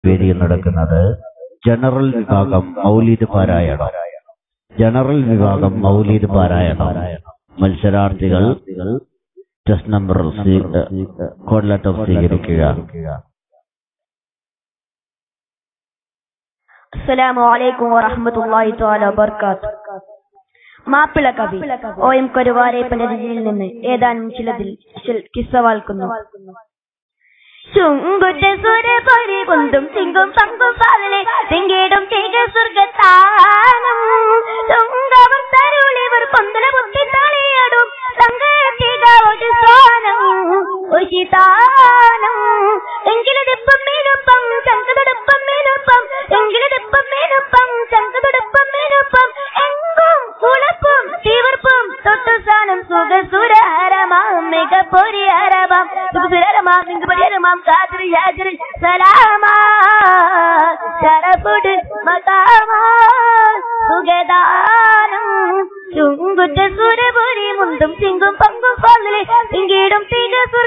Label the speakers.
Speaker 1: വേദിയിൽ നടക്കുന്നത് ജനറൽ വിഭാഗം മൗലീദ് പാരായണം ജനറൽ വിഭാഗം മൗലീദ് പാരായണം മത്സരാർത്ഥികൾ ടെസ്റ്റ് നമ്പർ കോഡ് ലെറ്റർ സ്വീകരിക്കുക
Speaker 2: അസ്സലാമു അലൈക്കും വറഹ്മത്തുള്ളാഹി തആല വബർക്കാത്തു മാപ്പിള കവി ഒ എം കരുവാരേപ്പന്റെ രചനയിൽ നിന്ന് ഏതാനും ചിലതിൽ ചിൽ- കിസ്സ വാൽക്കുന്നു ചുങ്കുറ്റ സുരപൊരി കുന്തും സിങ്കും പങ്കും പാതലെ തിങ്കിടും തിക സ്വർഗത്താനം തുങ്കവർ തരുളിവർ പന്തല പുത്തി തളിയടും തങ്കത്തിക ഒരു സ്ഥാനം ഉചിതാനം എങ്കിലതിപ്പം മീനുപ്പം ചങ്കതടുപ്പം മീനുപ്പം എങ്കിലതിപ്പം മീനുപ്പം ചങ്കതടുപ്പം മീനുപ്പം എങ്കും കുളപ്പും തീവർപ്പും തൊട്ടു സ്ഥാനം സുഖസുരഹരമാം മികപ്പൊരി ഹരമാം സുഖസുരഹരമാം മികപ്പൊരിഹരമാം കാതിരി യാതിരി സലാമാ ശരഫുട് മതാമാ സുഖദാനം ചുങ്കുറ്റ സുരപുരി മുന്തും സിങ്കും പങ്കും പാലിലെ തിങ്കിടും തിക